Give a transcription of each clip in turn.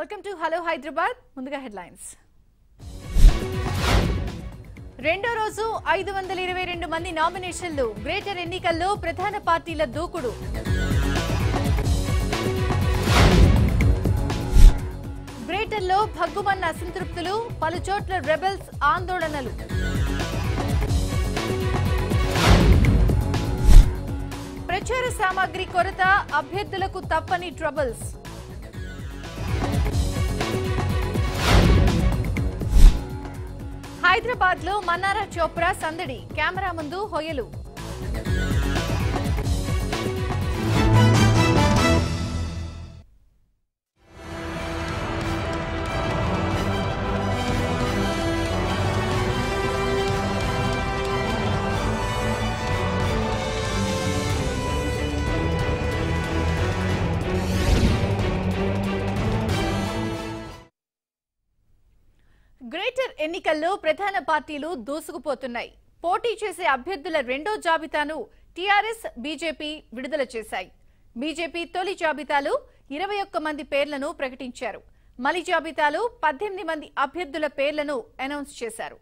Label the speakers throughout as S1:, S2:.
S1: Welcome to hello Hyderabad ముందుగా headlines రెండో రోజు ఐదు వందల ఇరవై రెండు మంది నామినేషన్లు గ్రేటర్ ఎన్నికల్లో ప్రధాన పార్టీల దూకుడు గ్రేటర్లో భగ్గుమన్న అసంతృప్తులు పలు చోట్ల రెబెల్స్ ఆందోళనలు ప్రచార సామాగ్రి కొరత అభ్యర్థులకు తప్పని ట్రబుల్స్ హైదరాబాద్ లో మన్నారా చోప్రా సందడి కెమెరా ముందు హొయలు గ్రేటర్ ఎన్నికల్లో ప్రధాన పార్టీలు దూసుకుపోతున్నాయి పోటీ చేసే అభ్యర్థుల రెండో జాబితాను టీఆర్ఎస్ బీజేపీ విడుదల చేశాయి బీజేపీ తొలి జాబితాలో ఇరవై ఒక్క మంది పేర్లను ప్రకటించారు మలి జాబితాలో పద్దెనిమిది మంది అభ్యర్థుల పేర్లను అనౌన్స్ చేశారు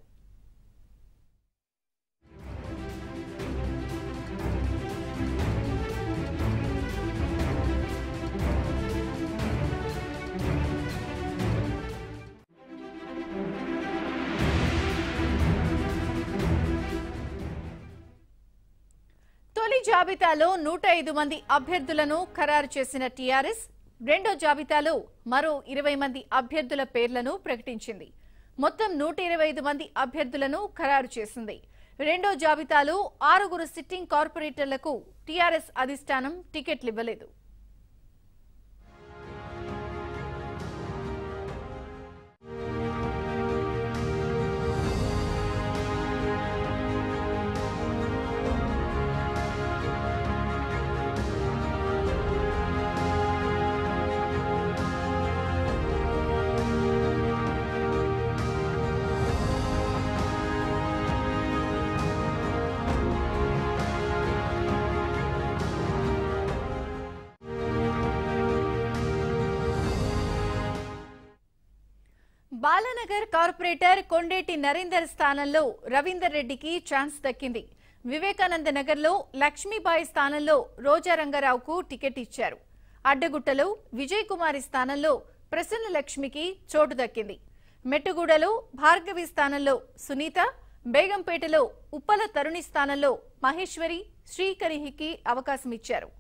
S1: తొలి జాబితాలో నూట ఐదు మంది అభ్యర్థులను ఖరారు చేసిన టీఆర్ఎస్ రెండో జాబితాలో మరో ఇరవై మంది అభ్యర్థుల పేర్లను ప్రకటించింది మొత్తం నూట ఇరవై ఐదు మంది అభ్యర్థులను ఖరారు చేసింది రెండో జాబితాలో ఆరుగురు సిట్టింగ్ కార్పొరేటర్లకు టీఆర్ఎస్ అధిష్టానం టికెట్లు ఇవ్వలేదు బాలానగర్ కార్పొరేటర్ కొండేటి నరేందర్ స్థానంలో రవీందర్ రెడ్డికి ఛాన్స్ దక్కింది వివేకానంద నగర్లో లక్ష్మీబాయి స్థానంలో రోజా రంగారావుకు టికెట్ ఇచ్చారు అడ్డగుట్టలో విజయ్ కుమారి స్థానంలో ప్రసన్న లక్ష్మికి చోటు దక్కింది మెట్టుగూడలో భార్గవి స్థానంలో సునీత బేగంపేటలో ఉప్పల తరుణి స్థానంలో మహేశ్వరి శ్రీకరిహికి అవకాశం ఇచ్చారు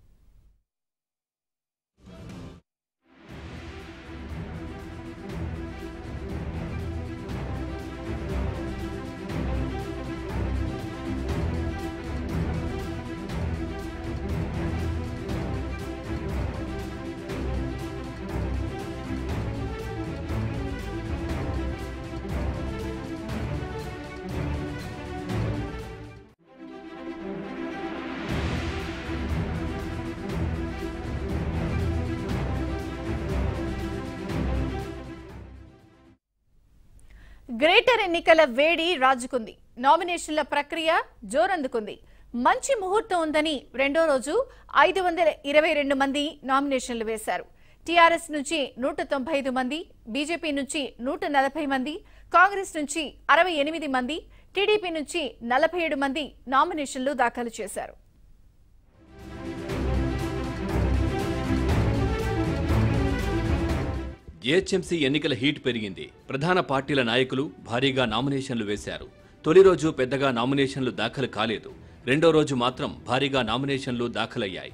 S1: గ్రేటర్ ఎన్నికల వేడి రాజుకుంది నామినేషన్ల ప్రక్రియ జోరందుకుంది మంచి ముహూర్తం ఉందని రెండో రోజు ఐదు వందల ఇరవై రెండు మంది నామినేషన్లు వేశారు టీఆర్ఎస్ నుంచి నూట తొంభై ఐదు మంది బీజేపీ నుంచి నూట నలభై మంది కాంగ్రెస్ నుంచి అరవై ఎనిమిది మంది టీడీపీ నుంచి నలభై ఏడు మంది నామినేషన్లు దాఖలు చేశారు
S2: జీహెచ్ఎంసీ ఎన్నికల హీట్ పెరిగింది ప్రధాన పార్టీల నాయకులు భారీగా నామినేషన్లు వేశారు తొలి రోజు పెద్దగా నామినేషన్లు దాఖలు కాలేదు రెండో రోజు మాత్రం భారీగా నామినేషన్లు దాఖలయ్యాయి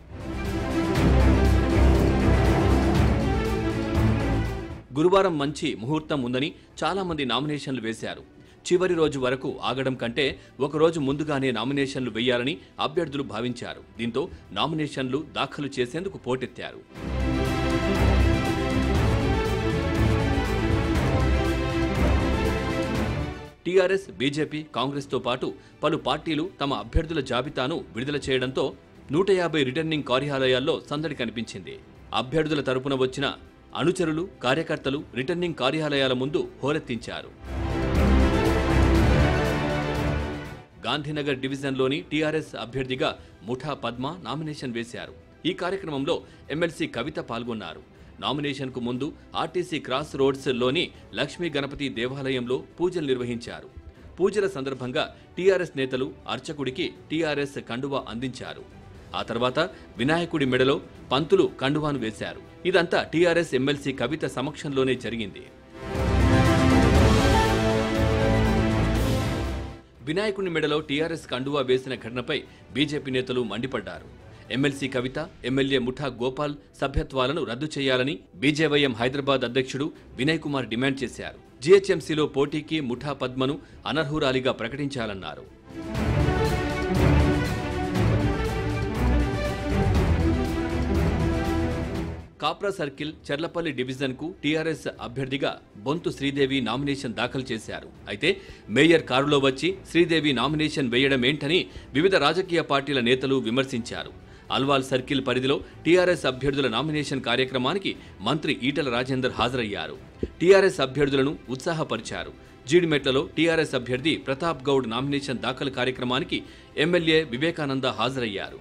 S2: గురువారం మంచి ముహూర్తం ఉందని చాలా మంది నామినేషన్లు వేశారు చివరి రోజు వరకు ఆగడం కంటే ఒక రోజు ముందుగానే నామినేషన్లు వేయాలని అభ్యర్థులు భావించారు దీంతో నామినేషన్లు దాఖలు చేసేందుకు పోటెత్తారు టీఆర్ఎస్ బీజేపీ కాంగ్రెస్తో పాటు పలు పార్టీలు తమ అభ్యర్థుల జాబితాను విడుదల చేయడంతో నూట యాభై రిటర్నింగ్ కార్యాలయాల్లో సందడి కనిపించింది అభ్యర్థుల తరపున వచ్చిన అనుచరులు కార్యకర్తలు రిటర్నింగ్ కార్యాలయాల ముందు హోరెత్తించారు గాంధీనగర్ డివిజన్లోని టీఆర్ఎస్ అభ్యర్థిగా ముఠా పద్మ నామినేషన్ వేశారు ఈ కార్యక్రమంలో ఎమ్మెల్సీ కవిత పాల్గొన్నారు నామినేషన్కు ముందు ఆర్టీసీ క్రాస్ రోడ్స్ లోని లక్ష్మీ గణపతి దేవాలయంలో పూజలు నిర్వహించారు పూజల సందర్భంగా టీఆర్ఎస్ నేతలు అర్చకుడికి టీఆర్ఎస్ కండువా అందించారు ఆ తర్వాత వినాయకుడి మెడలో పంతులు కండువాను వేశారు ఇదంతా టీఆర్ఎస్ ఎమ్మెల్సీ కవిత సమక్షంలోనే జరిగింది వినాయకుని మెడలో టీఆర్ఎస్ కండువా వేసిన ఘటనపై బీజేపీ నేతలు మండిపడ్డారు ఎమ్మెల్సీ కవిత ఎమ్మెల్యే ముఠా గోపాల్ సభ్యత్వాలను రద్దు చేయాలని బీజేవైఎం హైదరాబాద్ అధ్యక్షుడు వినయ్ కుమార్ డిమాండ్ చేశారు జీహెచ్ఎంసీలో పోటీకి ముఠా పద్మను అనర్హురాలిగా ప్రకటించాలన్నారు కాప్రా సర్కిల్ చెర్లపల్లి డివిజన్కు టీఆర్ఎస్ అభ్యర్థిగా బొంతు శ్రీదేవి నామినేషన్ దాఖలు చేశారు అయితే మేయర్ కారులో వచ్చి శ్రీదేవి నామినేషన్ వేయడం ఏంటని వివిధ రాజకీయ పార్టీల నేతలు విమర్శించారు అల్వాల్ సర్కిల్ పరిధిలో టీఆర్ఎస్ అభ్యర్థుల నామినేషన్ కార్యక్రమానికి మంత్రి ఈటల రాజేందర్ హాజరయ్యారు టీఆర్ఎస్ అభ్యర్థులను ఉత్సాహపరిచారు జీడిమెట్లలో టీఆర్ఎస్ అభ్యర్థి ప్రతాప్ గౌడ్ నామినేషన్ దాఖలు కార్యక్రమానికి ఎమ్మెల్యే వివేకానంద హాజరయ్యారు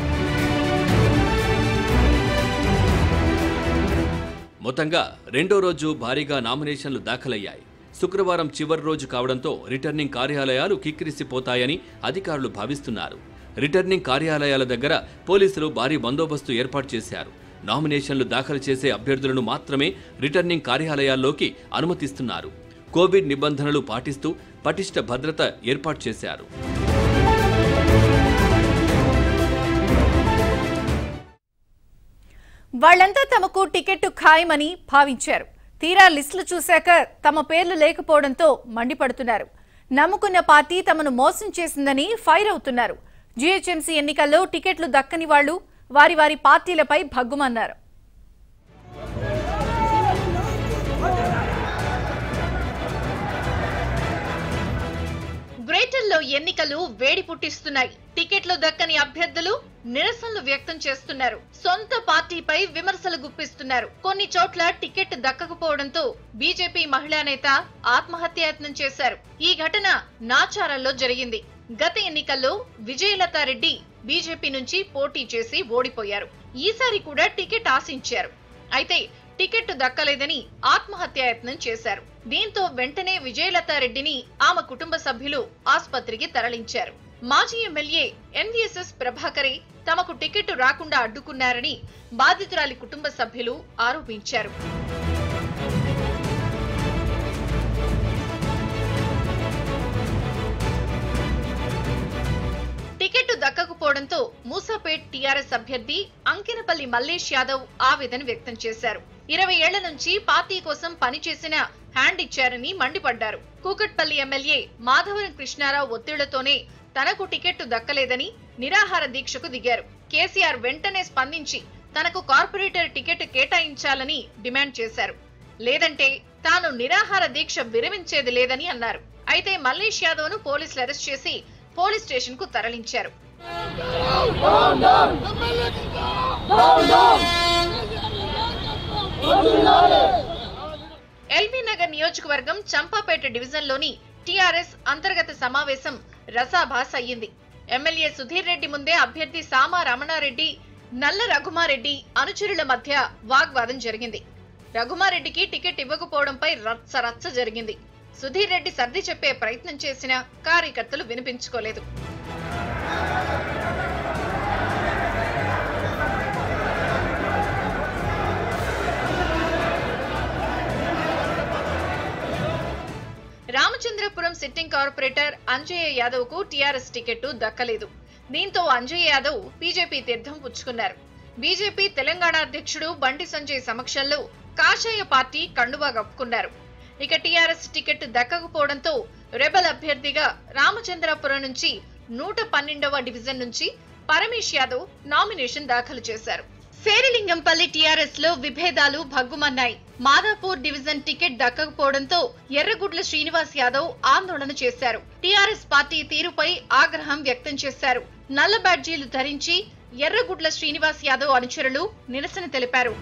S2: మొత్తంగా రెండో రోజు భారీగా నామినేషన్లు దాఖలయ్యాయి శుక్రవారం చివరి రోజు కావడంతో రిటర్నింగ్ కార్యాలయాలు కిక్కిరిసిపోతాయని అధికారులు భావిస్తున్నారు రిటర్నింగ్ కార్యాలయాల దగ్గర పోలీసులు భారీ బందోబస్తు ఏర్పాటు చేశారు నామినేషన్లు దాఖలు చేసే అభ్యర్థులను మాత్రమే రిటర్నింగ్ కార్యాలయాల్లోకి అనుమతిస్తున్నారు కోవిడ్ నిబంధనలు పాటిస్తూ పటిష్ట భద్రత ఏర్పాటు చేశారు
S1: వాళ్లంతా తమకు టికెట్ ఖాయమని భావించారు తీరా లిస్టులు చూశాక తమ పేర్లు లేకపోవడంతో మండిపడుతున్నారు నమ్ముకున్న పార్టీ తమను మోసం చేసిందని ఫైర్ అవుతున్నారు జీహెచ్ఎంసీ ఎన్నికల్లో టికెట్లు దక్కని వాళ్లు వారి వారి పార్టీలపై భగ్గుమన్నారు గ్రేటర్లో ఎన్నికలు వేడి పుట్టిస్తున్నాయి టికెట్లు దక్కని అభ్యర్థులు నిరసనలు వ్యక్తం చేస్తున్నారు సొంత పార్టీపై విమర్శలు గుప్పిస్తున్నారు కొన్ని చోట్ల టికెట్ దక్కకపోవడంతో బీజేపీ మహిళా నేత ఆత్మహత్యాయత్నం చేశారు ఈ ఘటన నాచారంలో జరిగింది గత ఎన్నికల్లో విజయలతారెడ్డి బీజేపీ నుంచి పోటీ చేసి ఓడిపోయారు ఈసారి కూడా టికెట్ ఆశించారు అయితే టికెట్ దక్కలేదని ఆత్మహత్యాయత్నం చేశారు దీంతో వెంటనే విజయలతారెడ్డిని ఆమె కుటుంబ సభ్యులు ఆసుపత్రికి తరలించారు మాజీ ఎమ్మెల్యే ఎన్వీఎస్ఎస్ ప్రభాకరే తమకు టికెట్ రాకుండా అడ్డుకున్నారని బాధితురాలి కుటుంబ సభ్యులు ఆరోపించారు టికెట్ దక్కకపోవడంతో మూసాపేట్ టీఆర్ఎస్ అభ్యర్థి అంకినపల్లి మల్లేష్ యాదవ్ ఆవేదన వ్యక్తం చేశారు ఇరవై ఏళ్ల నుంచి పార్టీ కోసం పనిచేసిన హ్యాండ్ ఇచ్చారని మండిపడ్డారు కూకట్పల్లి ఎమ్మెల్యే మాధవరం కృష్ణారావు ఒత్తిళ్లతోనే తనకు టికెట్ దక్కలేదని నిరాహార దీక్షకు దిగారు కేసీఆర్ వెంటనే స్పందించి తనకు కార్పొరేటర్ టికెట్ కేటాయించాలని డిమాండ్ చేశారు లేదంటే తాను నిరాహార దీక్ష విరమించేది లేదని అన్నారు అయితే మల్లేష్ యాదవ్ ను పోలీసులు అరెస్ట్ చేసి పోలీస్ స్టేషన్ కు తరలించారు ఎల్బీ నగర్ నియోజకవర్గం చంపాపేట డివిజన్లోని టీఆర్ఎస్ అంతర్గత సమావేశం రసాభాస్ అయ్యింది ఎమ్మెల్యే సుధీర్ రెడ్డి ముందే అభ్యర్థి సామా రమణారెడ్డి నల్ల రఘుమారెడ్డి అనుచరుల మధ్య వాగ్వాదం జరిగింది రఘుమారెడ్డికి టికెట్ ఇవ్వకపోవడంపై రచ్చ రచ్చ జరిగింది సుధీర్ రెడ్డి సర్ది చెప్పే ప్రయత్నం చేసినా కార్యకర్తలు వినిపించుకోలేదు రామచంద్రపురం సిట్టింగ్ కార్పొరేటర్ అంజయ్య యాదవ్ కు టీఆర్ఎస్ టికెట్ దక్కలేదు దీంతో అంజయ్య యాదవ్ బీజేపీ తీర్థం పుచ్చుకున్నారు బీజేపీ తెలంగాణ అధ్యక్షుడు బండి సంజయ్ సమక్షంలో కాషాయ పార్టీ కండువా కప్పుకున్నారు ఇక టీఆర్ఎస్ టికెట్ దక్కకపోవడంతో రెబల్ అభ్యర్థిగా రామచంద్రపురం నుంచి నూట పన్నెండవ డివిజన్ నుంచి పరమేష్ యాదవ్ నామినేషన్ దాఖలు చేశారు శేరిలింగంపల్లి టీఆర్ఎస్ లో విభేదాలు భగ్గుమన్నాయి మాదాపూర్ డివిజన్ టికెట్ దక్కకపోవడంతో ఎర్రగుడ్ల శ్రీనివాస్ యాదవ్ ఆందోళన చేశారు టీఆర్ఎస్ పార్టీ తీరుపై ఆగ్రహం వ్యక్తం చేశారు నల్ల బ్యాడ్జీలు ధరించి ఎర్రగుడ్ల శ్రీనివాస్ యాదవ్ అనుచరులు నిరసన తెలిపారు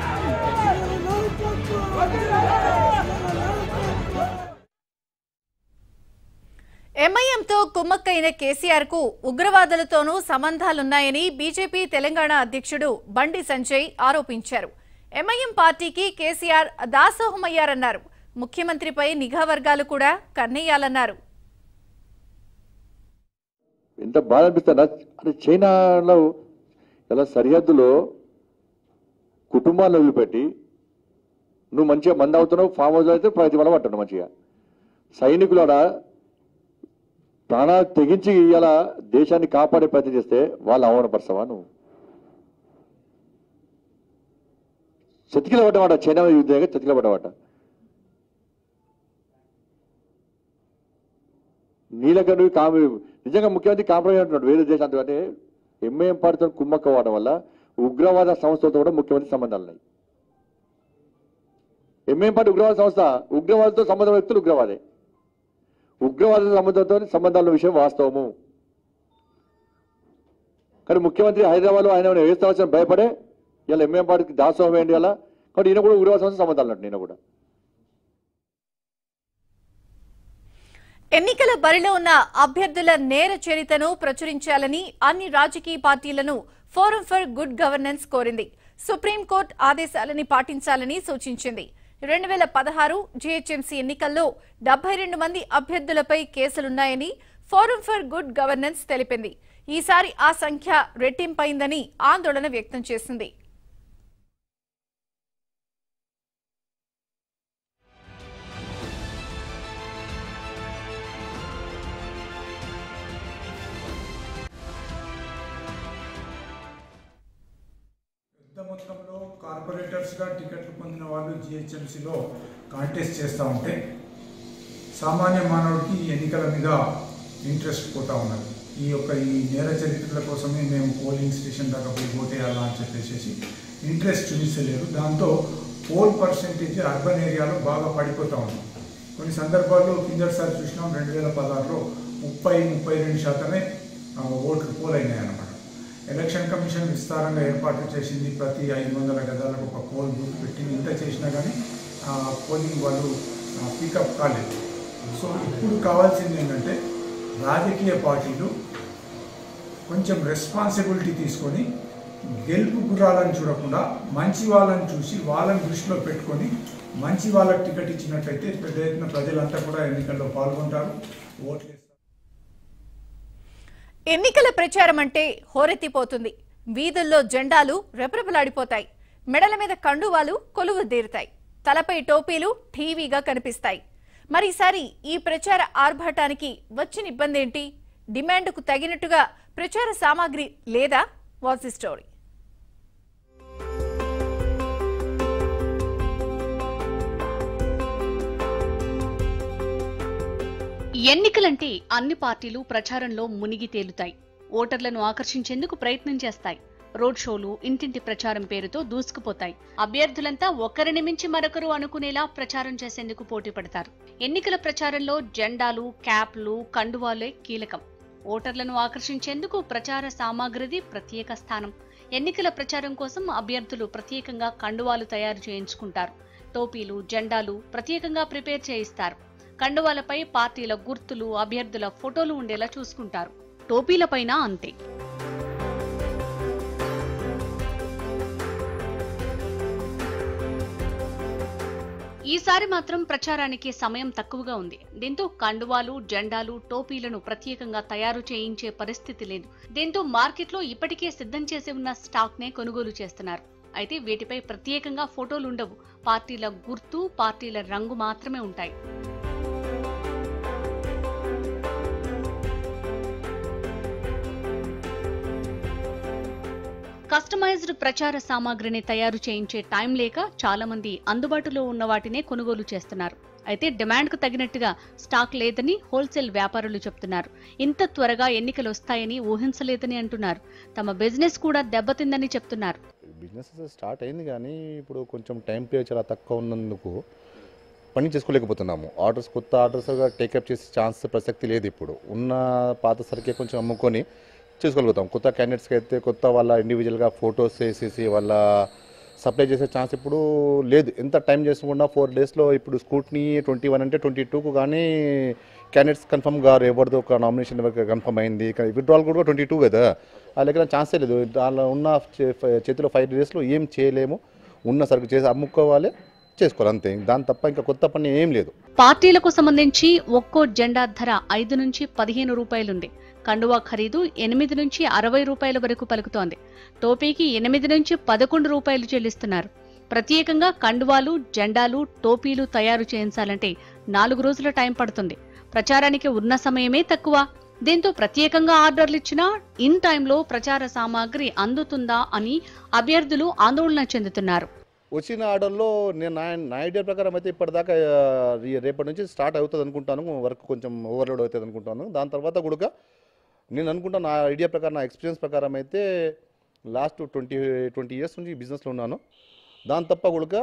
S1: ఎంఐఎంతో కుమ్మక్కైన కేసీఆర్ కు ఉగ్రవాదులతోనూ సంబంధాలున్నాయని బీజేపీ తెలంగాణ అధ్యక్షుడు బండి సంజయ్ ఆరోపించారు ఎంఐఎం పార్టీకి కేసీఆర్ దాసోహమయ్యారన్నారు ముఖ్యమంత్రిపై నిఘా వర్గాలు కూడా కన్నెయ్యాలన్నారు
S3: ఎంత బాధ అనిపిస్తుందా అంటే చైనాలో ఇలా సరిహద్దులో కుటుంబాలను వదిలిపెట్టి నువ్వు మంచిగా మంది అవుతున్నావు ఫామ్ హౌస్ అయితే ప్రతి వల్ల పట్టను మంచిగా సైనికులాడ ప్రాణాలు తెగించి ఇలా దేశాన్ని కాపాడే ప్రయత్నం చేస్తే వాళ్ళు అవమానపరచవా నువ్వు చతికిల పడ్డమాట చైనా మీద యుద్ధంగా చతికిల పడ్డమాట నీలకను కామె నిజంగా ముఖ్యమంత్రి కాంప్రమైజ్ అంటున్నాడు వేరే దేశాలతో అంటే ఎంఏఎం పార్టీతో కుమ్మక్క వాడడం వల్ల ఉగ్రవాద సంస్థలతో కూడా ముఖ్యమంత్రి సంబంధాలు ఉన్నాయి ఎంఏఎం పార్టీ ఉగ్రవాద సంస్థ ఉగ్రవాదంతో సంబంధం వ్యక్తులు ఉగ్రవాదే ఉగ్రవాద సంబంధంతో సంబంధాల విషయం వాస్తవము కానీ ముఖ్యమంత్రి హైదరాబాద్లో ఆయన వేస్తాల్సిన భయపడే ఇలా ఎంఏఎం పార్టీకి దాసోహం ఏంటి అలా కాబట్టి ఈయన కూడా ఉగ్రవాద సంస్థ సంబంధాలు ఉన్నట్టు నేను కూడా
S1: ఎన్నికల బరిలో ఉన్న అభ్యర్థుల నేర చరిత్రను ప్రచురించాలని అన్ని రాజకీయ పార్టీలను ఫోరం ఫర్ గుడ్ గవర్నెన్స్ కోరింది సుప్రీంకోర్టు ఆదేశాలని పాటించాలని సూచించింది రెండు వేల పదహారు జీహెచ్ఎంసీ ఎన్నికల్లో డెబ్బై రెండు మంది అభ్యర్థులపై కేసులున్నాయని ఫోరం ఫర్ గుడ్ గవర్నెన్స్ తెలిపింది ఈసారి ఆ సంఖ్య రెట్టింపైందని ఆందోళన వ్యక్తం చేసింది
S4: పెద్ద మొత్తంలో కార్పొరేటర్స్గా టికెట్లు పొందిన వాళ్ళు జిహెచ్ఎంసీలో కాంటెస్ట్ చేస్తూ ఉంటే సామాన్య మానవుడికి ఈ ఎన్నికల మీద ఇంట్రెస్ట్ పోతా ఉన్నది ఈ యొక్క ఈ నేర చరిత్రల కోసమే మేము పోలింగ్ స్టేషన్ దాకా పోయి ఓటేయాలా అని చెప్పేసి ఇంట్రెస్ట్ చూపించలేరు దాంతో పోల్ పర్సెంటేజ్ అర్బన్ ఏరియాలో బాగా పడిపోతూ ఉంది కొన్ని సందర్భాల్లో కిందటిసారి చూసినాం రెండు వేల పదహారులో ముప్పై ముప్పై రెండు శాతమే ఆ, ఓట్లు పోల్ అయినాయి అన్నమాట ఎలక్షన్ కమిషన్ విస్తారంగా ఏర్పాటు చేసింది ప్రతి ఐదు వందల గదాలకు ఒక పోల్ బూత్ పెట్టింది ఇంత చేసినా కానీ ఆ, పోలింగ్ వాళ్ళు పికప్ కాలేదు సో ఇప్పుడు కావాల్సింది ఏంటంటే రాజకీయ పార్టీలు కొంచెం రెస్పాన్సిబిలిటీ తీసుకొని గెలుపు గుర్రాలను చూడకుండా మంచి వాళ్ళని చూసి వాళ్ళని దృష్టిలో పెట్టుకొని మంచి వాళ్ళకి టికెట్ ఇచ్చినట్లయితే పెద్ద ఎత్తున ప్రజలంతా కూడా ఎన్నికల్లో పాల్గొంటారు ఓట్లు వేస్తారు
S1: ఎన్నికల ప్రచారం అంటే హోరెత్తిపోతుంది వీధుల్లో జెండాలు రెపరెపలాడిపోతాయి మెడల మీద కండువాలు కొలువు తీరుతాయి తలపై టోపీలు టీవీగా కనిపిస్తాయి మరి ఈసారి ఈ ప్రచార ఆర్భాటానికి వచ్చిన ఇబ్బంది ఏంటి డిమాండ్కు తగినట్టుగా ప్రచార సామాగ్రి లేదా వాట్స్ ది స్టోరీ
S5: ఎన్నికలంటే అన్ని పార్టీలు ప్రచారంలో మునిగి తేలుతాయి ఓటర్లను ఆకర్షించేందుకు ప్రయత్నం చేస్తాయి రోడ్ షోలు ఇంటింటి ప్రచారం పేరుతో దూసుకుపోతాయి అభ్యర్థులంతా ఒకరిని మించి మరొకరు అనుకునేలా ప్రచారం చేసేందుకు పోటీ పడతారు ఎన్నికల ప్రచారంలో జెండాలు క్యాప్లు కండువాలే కీలకం ఓటర్లను ఆకర్షించేందుకు ప్రచార సామాగ్రిది ప్రత్యేక స్థానం ఎన్నికల ప్రచారం కోసం అభ్యర్థులు ప్రత్యేకంగా కండువాలు తయారు చేయించుకుంటారు టోపీలు జెండాలు ప్రత్యేకంగా ప్రిపేర్ చేయిస్తారు కండువాలపై పార్టీల గుర్తులు అభ్యర్థుల ఫోటోలు ఉండేలా చూసుకుంటారు టోపీలపైన అంతే ఈసారి మాత్రం ప్రచారానికి సమయం తక్కువగా ఉంది దీంతో కండువాలు జెండాలు టోపీలను ప్రత్యేకంగా తయారు చేయించే పరిస్థితి లేదు దీంతో మార్కెట్లో ఇప్పటికే సిద్ధం చేసి ఉన్న స్టాక్ నే కొనుగోలు చేస్తున్నారు అయితే వీటిపై ప్రత్యేకంగా ఫోటోలు ఉండవు పార్టీల గుర్తు పార్టీల రంగు మాత్రమే ఉంటాయి కస్టమైజ్డ్ ప్రచార సామాగ్రిని తయారు చేయించే టైం లేక చాలా మంది అందుబాటులో ఉన్న వాటినే కొనుగోలు చేస్తున్నారు అయితే డిమాండ్కు తగినట్టుగా స్టాక్ లేదని హోల్సేల్ వ్యాపారులు చెప్తున్నారు ఇంత త్వరగా ఎన్నికలు వస్తాయని ఊహించలేదని అంటున్నారు తమ బిజినెస్ కూడా దెబ్బతిందని చెప్తున్నారు
S6: బిజినెస్ స్టార్ట్ అయింది కానీ ఇప్పుడు కొంచెం టైం పీరియడ్ చాలా తక్కువ ఉన్నందుకు పని చేసుకోలేకపోతున్నాము ఆర్డర్స్ కొత్త ఆర్డర్స్గా టేకప్ చేసే ఛాన్స్ ప్రసక్తి లేదు ఇప్పుడు ఉన్న పాత సరికే కొంచెం అమ్ముకొని చేసుకోగలుగుతాం కొత్త క్యాండిడేట్స్కి అయితే కొత్త వాళ్ళ ఇండివిజువల్గా ఫొటోస్ వేసేసి వాళ్ళ సప్లై చేసే ఛాన్స్ ఇప్పుడు లేదు ఎంత టైం చేసుకున్నా ఫోర్ డేస్లో ఇప్పుడు స్కూట్నీ ట్వంటీ వన్ అంటే ట్వంటీ టూకు కానీ క్యాండిడేట్స్ కన్ఫర్మ్ గారు ఎవరిదో ఒక నామినేషన్ వరకు కన్ఫర్మ్ అయింది కానీ విత్డ్రాల్ కూడా ట్వంటీ టూ కదా ఆ లెక్కన ఛాన్సే లేదు దానిలో ఉన్న చే- చేతిలో ఫైవ్ డేస్లో ఏం చేయలేము ఉన్న సరుకు చేసి అమ్ముకోవాలి చేసుకోవాలి అంతే దాని తప్ప ఇంకా కొత్త పని ఏం లేదు
S5: పార్టీలకు సంబంధించి ఒక్కో జెండా ధర ఐదు నుంచి పదిహేను రూపాయలుంది కండువా ఖరీదు ఎనిమిది నుంచి అరవై రూపాయల వరకు పలుకుతోంది టోపీకి ఎనిమిది నుంచి పదకొండు రూపాయలు చెల్లిస్తున్నారు ప్రత్యేకంగా కండువాలు జెండాలు టోపీలు తయారు చేయించాలంటే నాలుగు రోజుల టైం పడుతుంది ప్రచారానికి ఉన్న సమయమే తక్కువ దీంతో ప్రత్యేకంగా ఆర్డర్లు ఇచ్చినా ఇన్ టైంలో ప్రచార సామాగ్రి అందుతుందా అని అభ్యర్థులు ఆందోళన చెందుతున్నారు
S6: వచ్చిన ఆర్డర్లో నేను నా నా ఐడియా ప్రకారం అయితే ఇప్పటిదాకా ఆ, రే- రేపటి నుంచి స్టార్ట్ అవుతుంది అనుకుంటాను వర్క్ కొంచెం ఓవర్లోడ్ అవుతుంది అనుకుంటాను దాని తర్వాత కూడా నేను అనుకుంటాను నా ఐడియా ప్రకారం నా ఎక్స్పీరియన్స్ ప్రకారం అయితే లాస్ట్ ట్వంటీ ట్వంటీ ఇయర్స్ నుంచి బిజినెస్లో ఉన్నాను దాని తప్ప కూడా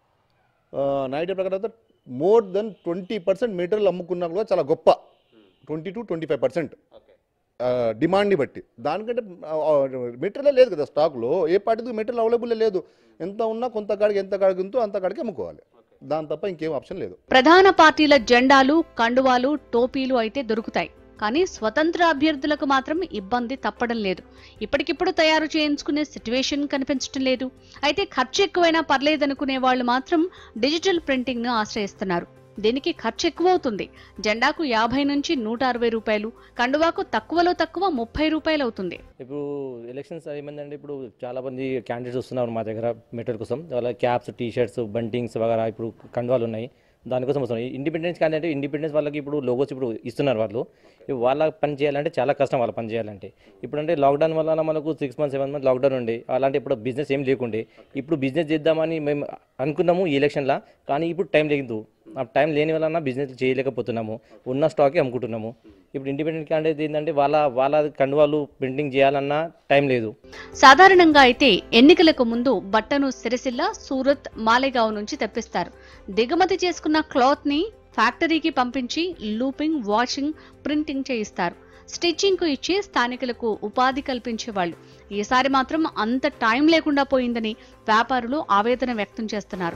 S6: ఆ, నా ఐడియా ప్రకారం అయితే more than twenty percent material అమ్ముకున్నా కూడా చాలా గొప్ప twenty two twenty five percent డిమాండ్ని బట్టి దానికంటే మెటీరియల్ లేదు కదా స్టాక్లో ఏ పార్టీకి మెటీరియల్ అవైలబుల్ లేదు ఎంత ఉన్నా కొంత కాడికి ఎంత కాడికి ఉందో అంత కాడికి అమ్ముకోవాలి దాని తప్ప ఇంకేం ఆప్షన్ లేదు
S5: ప్రధాన పార్టీల జెండాలు కండువాలు టోపీలు అయితే దొరుకుతాయి కానీ స్వతంత్ర అభ్యర్థులకు మాత్రం ఇబ్బంది తప్పడం లేదు ఇప్పటికిప్పుడు తయారు చేయించుకునే సిట్యువేషన్ కనిపించడం లేదు అయితే ఖర్చు ఎక్కువైనా పర్లేదనుకునే వాళ్ళు మాత్రం డిజిటల్ ప్రింటింగ్ ను ఆశ్రయిస్తున్నారు దీనికి ఖర్చు ఎక్కువ అవుతుంది జెండాకు యాభై నుంచి నూట అరవై రూపాయలు కండువాకు తక్కువలో తక్కువ ముప్పై రూపాయలు అవుతుంది
S7: ఇప్పుడు ఎలక్షన్స్ ఏమైందంటే ఇప్పుడు చాలా మంది క్యాండిడేట్స్ వస్తున్నారు మా దగ్గర మెటీరియల్ కోసం వాళ్ళ క్యాప్స్ టీ షర్ట్స్ బంటింగ్స్ వగరా ఇప్పుడు కండువాలు ఉన్నాయి దానికోసం వస్తున్నాయి ఇండిపెండెన్స్ క్యాండిడేట్ ఇండిపెండెన్స్ వాళ్ళకి ఇప్పుడు లోగోస్ ఇప్పుడు ఇస్తున్నారు వాళ్ళు ఇవి వాళ్ళ పని చేయాలంటే చాలా కష్టం వాళ్ళ పని చేయాలంటే ఇప్పుడు అంటే లాక్డౌన్ వల్ల మనకు six months seven months lockdown ఉండే అలాంటి ఇప్పుడు బిజినెస్ ఏం లేకుండే ఇప్పుడు బిజినెస్ చేద్దామని మేము అనుకున్నాము ఈ ఎలక్షన్లో కానీ ఇప్పుడు టైం లేదు ఆ టైం లేని వలన బిజినెస్ చేయలేకపోతున్నాము ఉన్న స్టాకే అమ్ముకుంటున్నాము ఇప్పుడు ఇండిపెండెంట్ క్యాండిడేట్ ఏంటంటే వాళ్ళ వాళ్ళ కండువాలు ప్రింటింగ్ చేయాలన్నా టైం లేదు
S5: సాధారణంగా అయితే ఎన్నికలకు ముందు బట్టను సిరిసిల్ల సూరత్ మాలేగావ్ నుంచి తెప్పిస్తారు దిగుమతి చేసుకున్న క్లాత్ ని ఫ్యాక్టరీకి పంపించి లూపింగ్ వాషింగ్ ప్రింటింగ్ చేయిస్తారు స్టిచ్చింగ్ కు ఇచ్చి స్థానికులకు ఉపాధి కల్పించేవాళ్ళు ఈసారి మాత్రం అంత టైం లేకుండా పోయిందని వ్యాపారులు ఆవేదన వ్యక్తం చేస్తున్నారు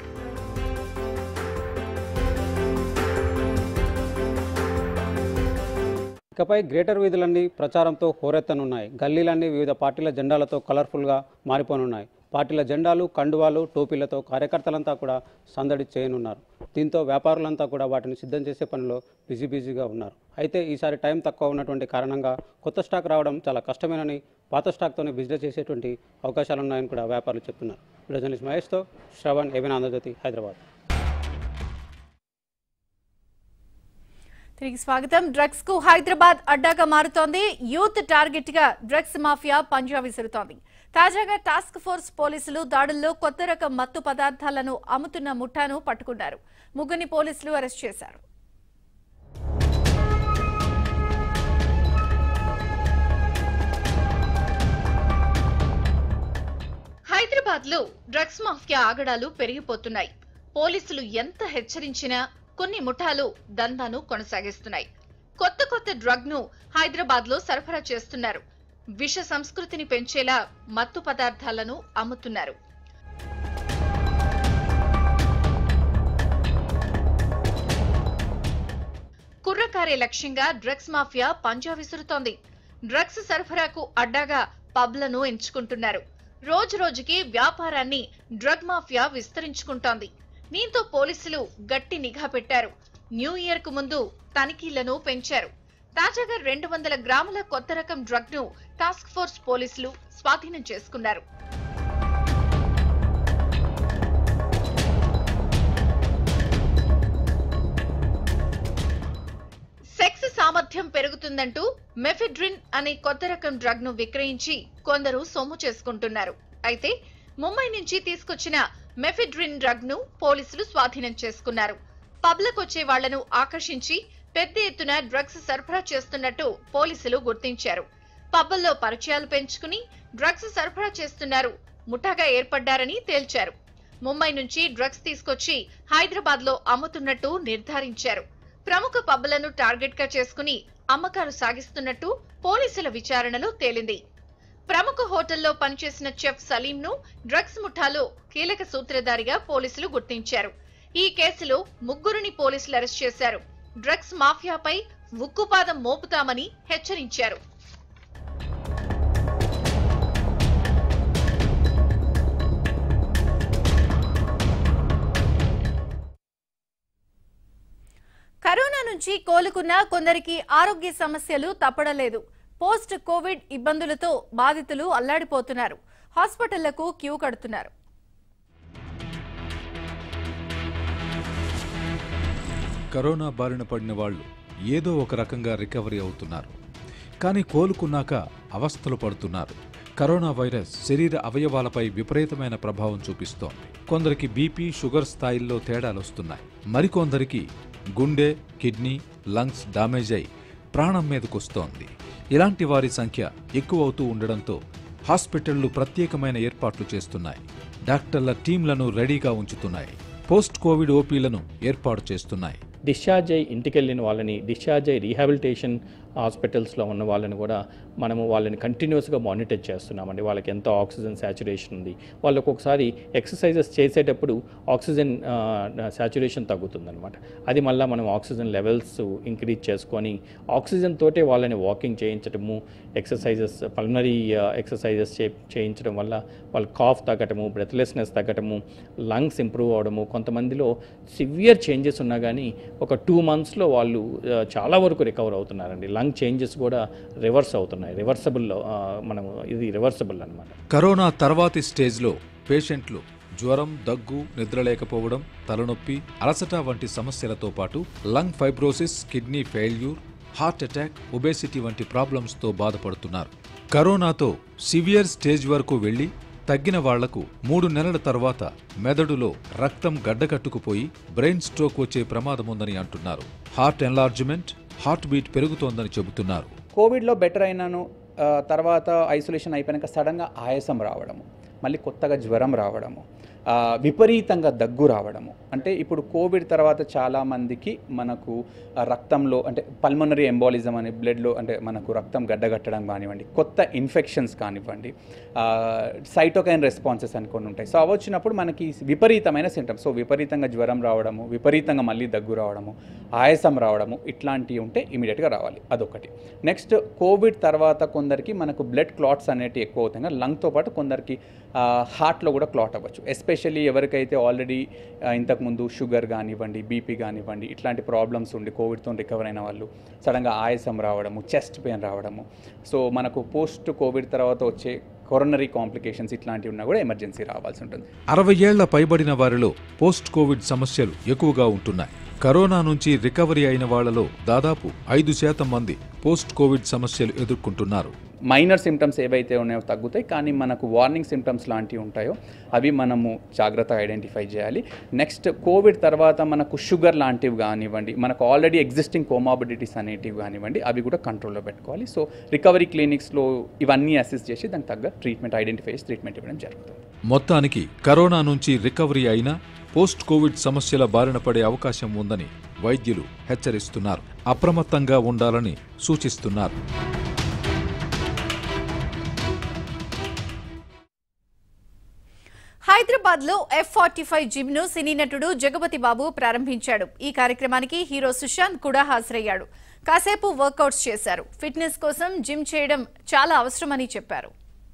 S8: ఇకపై గ్రేటర్ వీధులన్నీ ప్రచారంతో హోరెత్తనున్నాయి గల్లీలన్నీ వివిధ పార్టీల జెండాలతో కలర్ఫుల్గా మారిపోనున్నాయి పార్టీల జెండాలు కండువాలు టోపీలతో కార్యకర్తలంతా కూడా సందడి చేయనున్నారు దీంతో వ్యాపారులంతా కూడా వాటిని సిద్ధం చేసే పనిలో బిజీ బిజీగా ఉన్నారు అయితే ఈసారి టైం తక్కువ ఉన్నటువంటి కారణంగా కొత్త స్టాక్ రావడం చాలా కష్టమేనని పాత స్టాక్తోనే బిజినెస్ చేసేటువంటి అవకాశాలున్నాయని కూడా వ్యాపారులు చెప్తున్నారు వీడియో జర్నలిస్ట్ మహేష్తో శ్రవణ్ ఏవైనా ఆంధ్రజ్యోతి హైదరాబాద్
S1: తిరిగి స్వాగతం డ్రగ్స్ కు హైదరాబాద్ అడ్డాగా మారుతోంది యూత్ టార్గెట్ గా డ్రగ్స్ మాఫియా పంజా విసురుతోంది తాజాగా టాస్క్ ఫోర్స్ పోలీసులు దాడుల్లో కొత్త రకం మత్తు పదార్థాలను అమ్ముతున్న ముఠాను పట్టుకున్నారు ముగ్గురిని పోలీసులు అరెస్ట్ చేశారు హైదరాబాద్ లో డ్రగ్స్ మాఫియా ఆగడాలు పెరిగిపోతున్నాయి పోలీసులు ఎంత హెచ్చరించినా కొన్ని ముఠాలు దందాను కొనసాగిస్తున్నాయి కొత్త కొత్త డ్రగ్ ను హైదరాబాద్ లో సరఫరా చేస్తున్నారు విష సంస్కృతిని పెంచేలా మత్తు పదార్థాలను అమ్ముతున్నారు కుర్రకారే లక్ష్యంగా డ్రగ్స్ మాఫియా పంజా విసురుతోంది డ్రగ్స్ సరఫరాకు అడ్డాగా పబ్లను ఎంచుకుంటున్నారు రోజు రోజుకి వ్యాపారాన్ని డ్రగ్ మాఫియా విస్తరించుకుంటోంది దీంతో పోలీసులు గట్టి నిఘా పెట్టారు న్యూ ఇయర్ కు ముందు తనిఖీలను పెంచారు తాజాగా రెండు వందల గ్రాముల కొత్త రకం డ్రగ్ ను టాస్క్ ఫోర్స్ పోలీసులు స్వాధీనం చేసుకున్నారు సెక్స్ సామర్థ్యం పెరుగుతుందంటూ మెఫిడ్రిన్ అనే కొత్త రకం డ్రగ్ ను విక్రయించి కొందరు సొమ్ము చేసుకుంటున్నారు అయితే ముంబై నుంచి తీసుకొచ్చిన మెఫిడ్రిన్ డ్రగ్ ను పోలీసులు స్వాధీనం చేసుకున్నారు పబ్లకు వచ్చే వాళ్లను ఆకర్షించి పెద్ద ఎత్తున డ్రగ్స్ సరఫరా చేస్తున్నట్టు పోలీసులు గుర్తించారు పబ్బల్లో పరిచయాలు పెంచుకుని డ్రగ్స్ సరఫరా చేస్తున్నారు ముఠాగా ఏర్పడ్డారని తేల్చారు ముంబై నుంచి డ్రగ్స్ తీసుకొచ్చి హైదరాబాద్ లో అమ్ముతున్నట్టు నిర్ధారించారు ప్రముఖ పబ్బలను టార్గెట్ గా చేసుకుని అమ్మకాలు సాగిస్తున్నట్టు పోలీసుల విచారణలో తేలింది ప్రముఖ హోటల్లో పనిచేసిన చెఫ్ సలీం ను డ్రగ్స్ ముఠాలో కీలక సూత్రధారిగా పోలీసులు గుర్తించారు ఈ కేసులో ముగ్గురిని పోలీసులు అరెస్ట్ చేశారు డ్రగ్స్ మాఫియాపై ఉక్కుపాదం మోపుతామని హెచ్చరించారు నుంచి కోలుకున్న కొందరికి ఆరోగ్య సమస్యలు తప్పడలేదు పోస్ట్ కోవిడ్ ఇబ్బందులతో బాధితులు అల్లాడిపోతున్నారు హాస్పిటళ్లకు క్యూ కడుతున్నారు
S9: కరోనా బారిన పడిన వాళ్ళు ఏదో ఒక రకంగా రికవరీ అవుతున్నారు కానీ కోలుకున్నాక అవస్థలు పడుతున్నారు కరోనా వైరస్ శరీర అవయవాలపై విపరీతమైన ప్రభావం చూపిస్తోంది కొందరికి బీపీ షుగర్ స్థాయిల్లో తేడాలు వస్తున్నాయి మరికొందరికి గుండె కిడ్నీ లంగ్స్ డామేజ్ అయి ప్రాణం మీదకొస్తోంది ఇలాంటి వారి సంఖ్య ఎక్కువవుతూ ఉండడంతో హాస్పిటళ్లు ప్రత్యేకమైన ఏర్పాట్లు చేస్తున్నాయి డాక్టర్ల టీంలను రెడీగా ఉంచుతున్నాయి పోస్ట్ కోవిడ్ ఓపీలను ఏర్పాటు చేస్తున్నాయి
S10: డిశ్చార్జ్ అయ్యి ఇంటికి వెళ్ళిన వాళ్ళని డిశ్చార్జ్ అయ్యి రీహాబిలిటేషన్ హాస్పిటల్స్లో ఉన్న వాళ్ళని కూడా మనము వాళ్ళని కంటిన్యూస్గా మానిటర్ చేస్తున్నామండి వాళ్ళకి ఎంత ఆక్సిజన్ శాచురేషన్ ఉంది వాళ్ళకు ఒకసారి ఎక్సర్సైజెస్ చేసేటప్పుడు ఆక్సిజన్ శాచురేషన్ తగ్గుతుందన్నమాట అది మళ్ళీ మనం ఆక్సిజన్ లెవెల్స్ ఇంక్రీజ్ చేసుకొని ఆక్సిజన్ తోటే వాళ్ళని వాకింగ్ చేయించడము ఎక్సర్సైజెస్ పల్మనరీ ఎక్సర్సైజెస్ చే చేయించడం వల్ల వాళ్ళ కాఫ్ తగ్గటము బ్రెత్లెస్నెస్ తగ్గటము లంగ్స్ ఇంప్రూవ్ అవడము కొంతమందిలో సివియర్ చేంజెస్ ఉన్నా కానీ ఒక టూ మంత్స్లో వాళ్ళు ఆ, చాలా వరకు రికవర్ అవుతున్నారండి లంగ్ చేంజెస్ కూడా రివర్స్ అవుతున్నాయి రివర్సబుల్ మనము ఇది రివర్సబుల్ అనమాట
S9: కరోనా తర్వాతి స్టేజ్లో పేషెంట్లు జ్వరం దగ్గు నిద్రలేకపోవడం తలనొప్పి అలసట వంటి సమస్యలతో పాటు lung fibrosis kidney failure heart attack obesity వంటి ప్రాబ్లమ్స్తో బాధపడుతున్నారు కరోనాతో సివియర్ స్టేజ్ వరకు వెళ్లి తగ్గిన వాళ్లకు మూడు నెలల తర్వాత మెదడులో రక్తం గడ్డకట్టుకుపోయి బ్రెయిన్ స్ట్రోక్ వచ్చే ప్రమాదముందని అంటున్నారు హార్ట్ ఎన్లార్జ్మెంట్ హార్ట్ బీట్ పెరుగుతోందని చెబుతున్నారు
S11: కోవిడ్లో బెటర్ అయినాను ఆ, తర్వాత ఐసోలేషన్ అయిపోయాక సడన్గా ఆయాసం రావడము మళ్ళీ కొత్తగా జ్వరం రావడము ఆ, విపరీతంగా దగ్గు రావడము అంటే ఇప్పుడు కోవిడ్ తర్వాత చాలామందికి మనకు ఆ, రక్తంలో అంటే పల్మనరీ ఎంబాలిజం అనే బ్లడ్లో అంటే మనకు రక్తం గడ్డగట్టడం కానివ్వండి కొత్త ఇన్ఫెక్షన్స్ కానివ్వండి సైటోకైన్ రెస్పాన్సెస్ అని కొన్ని ఉంటాయి సో అవి వచ్చినప్పుడు మనకి విపరీతమైన సింటమ్స్ సో విపరీతంగా జ్వరం రావడము విపరీతంగా మళ్ళీ దగ్గు రావడము ఆయాసం రావడము ఇట్లాంటివి ఉంటే ఇమీడియట్గా రావాలి అదొకటి నెక్స్ట్ కోవిడ్ తర్వాత కొందరికి మనకు బ్లడ్ క్లాట్స్ అనేటివి ఎక్కువ అవుతాయి కదా లంగ్తో పాటు కొందరికి హార్ట్లో కూడా క్లాట్ అవ్వచ్చు ఎస్పెషల్లీ ఎవరికైతే ఆల్రెడీ ఇంతకుముందు షుగర్ కానివ్వండి బీపీ కానివ్వండి ఇట్లాంటి ప్రాబ్లమ్స్ ఉండి కోవిడ్తో రికవర్ అయిన వాళ్ళు సడన్గా ఆయాసం రావడము చెస్ట్ పెయిన్ రావడము సో మనకు పోస్ట్ కోవిడ్ తర్వాత వచ్చే కొరనరీ కాంప్లికేషన్స్ ఇట్లాంటివి ఉన్నా కూడా ఎమర్జెన్సీ రావాల్సి ఉంటుంది
S9: అరవై ఏళ్ల పైబడిన వారిలో పోస్ట్ కోవిడ్ సమస్యలు ఎక్కువగా ఉంటున్నాయి కరోనా నుంచి రికవరీ అయిన వాళ్లలో దాదాపు ఐదు శాతం మంది పోస్ట్ కోవిడ్ సమస్యలు ఎదుర్కొంటున్నారు
S11: మైనర్ సిమ్టమ్స్ ఏవైతే ఉన్నాయో తగ్గుతాయి కానీ మనకు వార్నింగ్ సిమ్టమ్స్ లాంటివి ఉంటాయో అవి మనము జాగ్రత్తగా ఐడెంటిఫై చేయాలి నెక్స్ట్ కోవిడ్ తర్వాత మనకు షుగర్ లాంటివి కానివ్వండి మనకు ఆల్రెడీ ఎగ్జిస్టింగ్ కోమాబిడిటీస్ అనేటివి కానివ్వండి అవి కూడా కంట్రోల్లో పెట్టుకోవాలి సో రికవరీ క్లినిక్స్లో ఇవన్నీ అసెస్ చేసి దానికి తగ్గ ట్రీట్మెంట్ ఐడెంటిఫై చేసి ట్రీట్మెంట్ ఇవ్వడం జరుగుతుంది
S9: మొత్తానికి కరోనా నుంచి రికవరీ అయినా పోస్ట్ కోవిడ్ సమస్యల బారిన పడే అవకాశం ఉందని వైద్యులు హెచ్చరిస్తున్నారు అప్రమత్తంగా ఉండాలని సూచిస్తున్నారు
S1: హైదరాబాద్ లో ఎఫ్ ఫార్టీ ఫైవ్ జిమ్ ను సినీ నటుడు జగపతి బాబు ప్రారంభించాడు ఈ కార్యక్రమానికి హీరో సుశాంత్ కూడా హాజరయ్యాడు కాసేపు వర్కౌట్స్ చేశారు ఫిట్నెస్ కోసం జిమ్ చేయడం చాలా అవసరమని చెప్పారు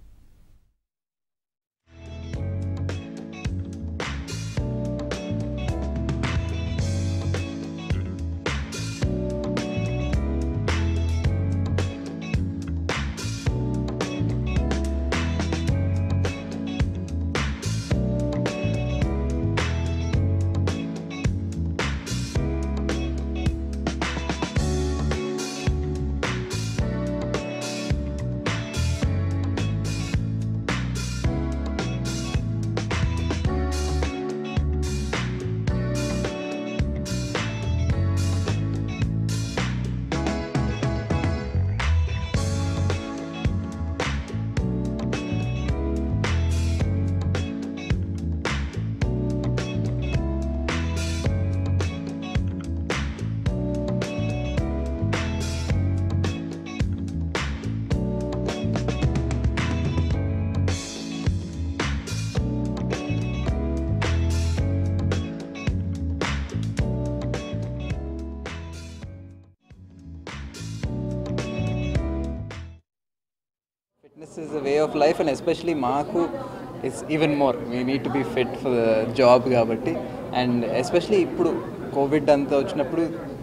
S12: Fitness is a way of life and especially మాకు it's even more we need to be fit for the job కాబట్టి అండ్ ఎస్పెషలీ ఇప్పుడు కోవిడ్ అంతా వచ్చినప్పుడు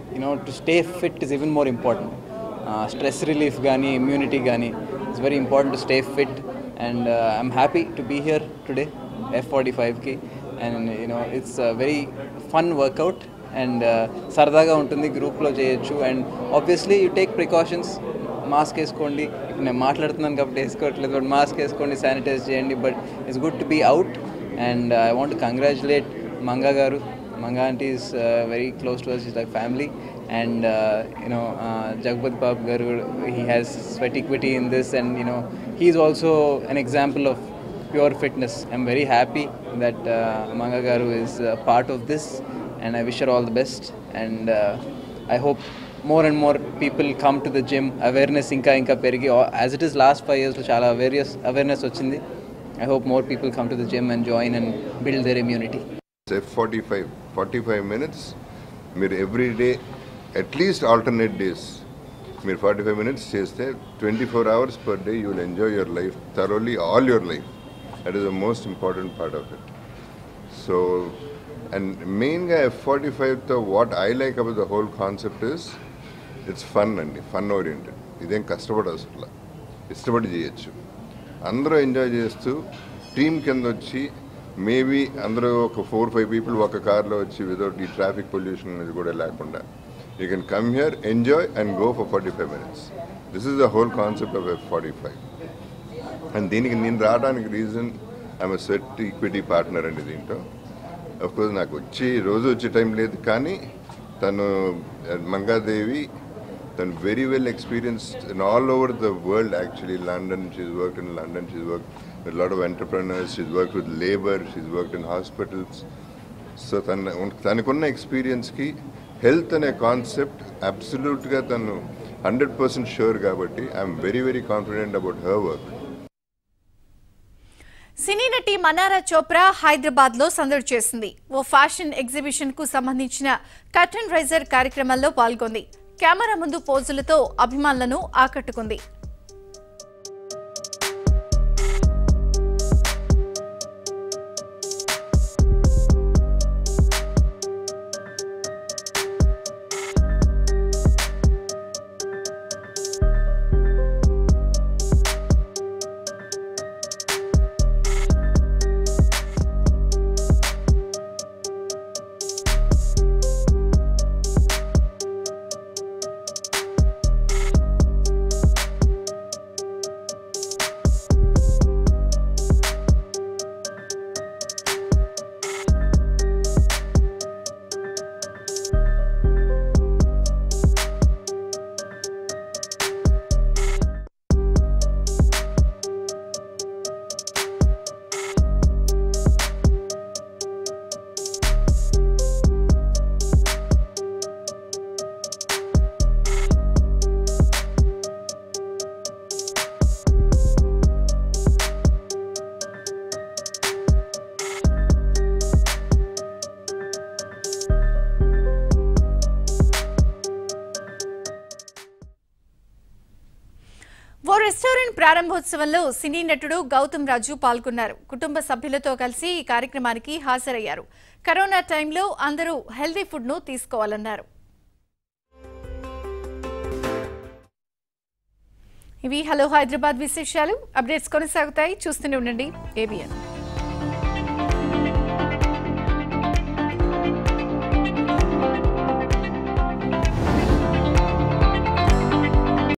S12: you know to stay fit is even more important stress relief కానీ immunity కానీ it's very important to stay fit and I'm happy to be here today F forty ఫైవ్కి and you know it's very fun workout and సరదాగా ఉంటుంది గ్రూప్లో చేయొచ్చు and obviously you take precautions mask వేసుకోండి ఇప్పుడు నేను మాట్లాడుతున్నాను కాబట్టి వేసుకోవట్లేదు బట్ మాస్క్ వేసుకోండి శానిటైజ్ చేయండి but it's good to be out and I want congratulate Manga garu Manga aunty is very close to us is like family and you know Jagapathi Babu garu he has sweat equity in this and you know he is also an example of pure fitness. I'm very happy that uh, Manga Garu is uh, part of this, and I wish her all the best. And uh, I hope more and more people come to the gym. Awareness inka inka perigi. Or As it is last five years, చాలా awareness awareness వచ్చింది. I hope more people come to the gym and join and build their immunity.
S13: F forty five forty five minutes మీరు every day at least alternate days మీరు forty five minutes చేస్తే twenty four hours per day you will enjoy your life thoroughly all your life that is the most important part of it so and మెయిన్గా F forty ఫైవ్తో what I like about the whole concept is it's fun అండి fun oriented ఇదేం కష్టపడదు అసలు ఇష్టపడి చేయొచ్చు అందరూ enjoy చేస్తూ టీం కింద వచ్చి మేబీ అందరూ ఒక ఫోర్ ఫైవ్ పీపుల్ ఒక కార్లో వచ్చి వితౌట్ ఈ ట్రాఫిక్ పొల్యూషన్ అనేది కూడా లేకుండా you can come here enjoy and go for forty five minutes this is the whole concept of F forty five and దీనికి నేను రావడానికి reason I'm sweat equity partner అండి దీంట్లో కోర్స్ నాకు వచ్చి రోజు వచ్చే టైం లేదు కానీ తను మంగాదేవి తను very well experienced in all over the world actually London she's work in London she's work with lot of entrepreneurs she's work with labour she's work in hospitals so తన తనకున్న ఎక్స్పీరియన్స్కి హెల్త్ అనే concept అబ్సల్యూట్గా తను hundred percent sure కాబట్టి I'm very very confident about her work
S1: cine నటి మనారా చోప్రా హైదరాబాద్ లో సందడి చేసింది ఓ ఫ్యాషన్ ఎగ్జిబిషన్ కు సంబంధించిన కర్టన్ రైజర్ కార్యక్రమంలో పాల్గొంది కెమెరా ముందు పోజులతో అభిమానులను ఆకట్టుకుంది ఓ రెస్టారెంట్ ప్రారంభోత్సవంలో సినీ నటుడు గౌతమ్ రాజు పాల్గొన్నారు కుటుంబ సభ్యులతో కలిసి ఈ కార్యక్రమానికి హాజరయ్యారు కరోనా టైంలో అందరూ హెల్దీ ఫుడ్ ను తీసుకోవాలన్నారు ఇవి హలో హైదరాబాద్ విశేషాలు అప్డేట్స్ కొనసాగుతాయి చూస్తూనే ఉండండి ఏబిఎన్